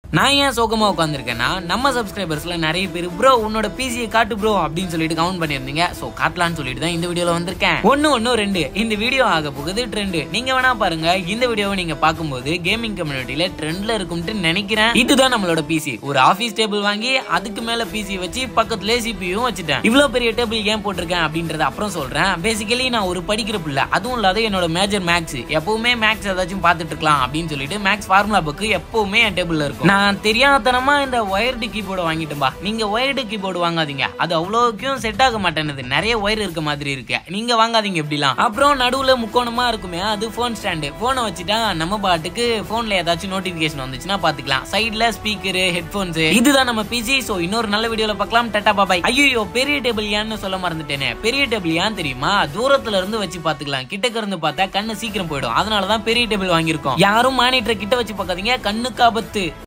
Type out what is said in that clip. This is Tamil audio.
நான் ஏன் சோகமா உட்காந்துருக்கேன்னா நம்ம சப்ஸ்கிரைபர்ஸ்ல நிறைய பேர் ப்ரோ உன்னோட பிசியை காட்டு ப்ரோ அப்படின்னு சொல்லிட்டு கவுண்ட் பண்ணியிருந்தீங்க சோ காட்டலாம்னு சொல்லிட்டு தான் இந்த வீடியோல வந்திருக்கேன் ஒன்னு ஒன்னு ரெண்டு இந்த வீடியோ ஆக போகுது ட்ரெண்ட் நீங்க வேணா பாருங்க இந்த வீடியோவை நீங்க பார்க்கும்போது கேமிங் கம்யூனிட்டியில ட்ரெண்ட்ல இருக்கும்ட்டு நினைக்கிறேன் இதுதான் நம்மளோட பிசி ஒரு ஆபீஸ் டேபிள் வாங்கி அதுக்கு மேல பிசி வச்சு பக்கத்துல சிபியும் வச்சுட்டேன் இவ்வளவு பெரிய டேபிள் ஏன் போட்டிருக்கேன் அப்படின்றத அப்புறம் சொல்றேன் பேசிக்கலி நான் ஒரு படிக்கிற பிள்ளை அதுவும் இல்லாத என்னோட மேஜர் மேக்ஸ் எப்பவுமே மேக்ஸ் ஏதாச்சும் பார்த்துட்டு இருக்கலாம் அப்படின்னு சொல்லிட்டு மேக்ஸ் ஃபார்முலா புக் எப்பவுமே என் டேபிள்ல இருக்கும் நான் தெரியாதனமா இந்த ஒயர்டு கீபோர்டு வாங்கிட்டேன்பா நீங்க ஒயர்டு கீபோர்டு வாங்காதீங்க அது அவ்வளோக்கும் செட் ஆக மாட்டேனுது நிறைய ஒயர் இருக்க மாதிரி இருக்கு நீங்க வாங்காதீங்க இப்படிலாம் அப்புறம் நடுவுல முக்கோணமா இருக்குமே அது ஃபோன் ஸ்டாண்டு போனை வச்சுட்டா நம்ம பாட்டுக்கு போன்ல ஏதாச்சும் நோட்டிபிகேஷன் வந்துச்சுன்னா பாத்துக்கலாம் சைடுல ஸ்பீக்கர் ஹெட்போன்ஸ் இதுதான் நம்ம பிசி சோ இன்னொரு நல்ல வீடியோல பார்க்கலாம் டட்டா பாபாய் ஐயோ பெரிய டேபிள் ஏன்னு சொல்ல மறந்துட்டேனே பெரிய டேபிள் ஏன் தெரியுமா தூரத்துல இருந்து வச்சு பாத்துக்கலாம் கிட்டக்க இருந்து பார்த்தா கண்ணு சீக்கிரம் போயிடும் அதனாலதான் பெரிய டேபிள் வாங்கியிருக்கோம் யாரும் மானிட்டரை கிட்ட வச்சு பார்க்காதீங்க கண்ணுக்கு ஆபத்து